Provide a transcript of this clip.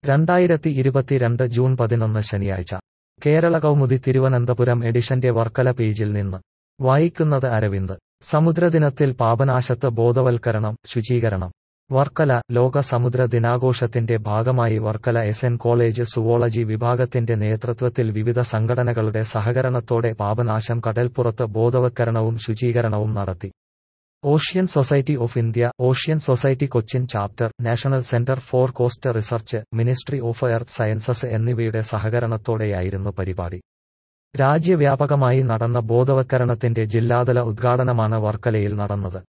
രണ്ടായിരത്തി ഇരുപത്തിരണ്ട് ജൂൺ പതിനൊന്ന് ശനിയാഴ്ച കേരള കൗമുദി തിരുവനന്തപുരം എഡിഷന്റെ വർക്കല പേജിൽ നിന്ന് വായിക്കുന്നത് അരവിന്ദ് സമുദ്രദിനത്തിൽ പാപനാശത്ത് ബോധവൽക്കരണം ശുചീകരണം വർക്കല ലോക സമുദ്ര ദിനാഘോഷത്തിന്റെ ഭാഗമായി Varkala S N college zoology വിഭാഗത്തിന്റെ നേതൃത്വത്തിൽ വിവിധ സംഘടനകളുടെ സഹകരണത്തോടെ പാപനാശം കടൽപ്പുറത്ത് ബോധവൽക്കരണവും ശുചീകരണവും നടത്തി ocean society of India ocean society Cochin chapter national centre for coast research ministry of earth sciences എന്നിവയുടെ സഹകരണത്തോടെയായിരുന്നു പരിപാടി രാജ്യവ്യാപകമായി നടന്ന ബോധവൽക്കരണത്തിന്റെ ജില്ലാതല ഉദ്ഘാടനമാണ് വർക്കലയിൽ നടന്നത്